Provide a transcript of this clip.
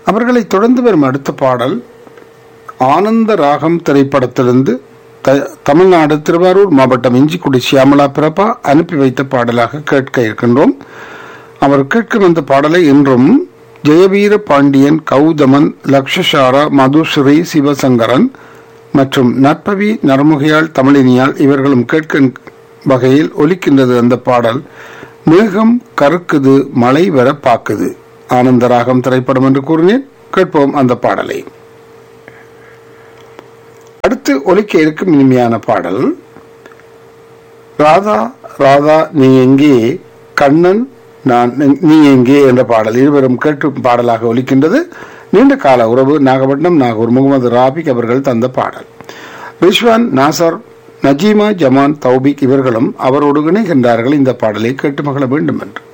அவர்களை தொடர்ந்து வரும் அடுத்த பாடல் ஆனந்த ராகம் திரைப்படத்திலிருந்து த- தமிழ்நாடு திருவாரூர் மாவட்டம் இஞ்சிக்குடி சியாமலா பிரபா அனுப்பி வைத்த பாடலாக கேட்க இருக்கின்றோம் அவர் கேட்கும் அந்த பாடலை இன்றும் ஜெயவீர பாண்டியன் கௌதமன் லக்ஷசாரா மதுஸ்ரீ சிவசங்கரன் மற்றும் நட்பவி நரமுகையாள் தமிழினியால் இவர்களும் கேட்கும் வகையில் ஒலிக்கின்றது அந்த பாடல் மேகம் கருக்குது மழை வர பாக்குது ஆனந்தராகம் திரைப்படம் என்று கூறினேன் கேட்போம் அந்த பாடலை அடுத்து ஒலிக்க இருக்கும் இனிமையான பாடல் ராதா ராதா நீ எங்கே கண்ணன் நான் நீ எங்கே என்ற பாடல் இருவரும் கேட்டு பாடலாக ஒலிக்கின்றது நீண்ட கால உறவு நாகப்பட்டினம் நாகூர் முகமது ராபிக் அவர்கள் தந்த பாடல் ரிஷ்வான் நாசர் நஜீமா ஜமான் தௌபிக் இவர்களும் அவரோடு இணைகின்றார்கள் இந்த பாடலை கேட்டு மகள வேண்டும் என்று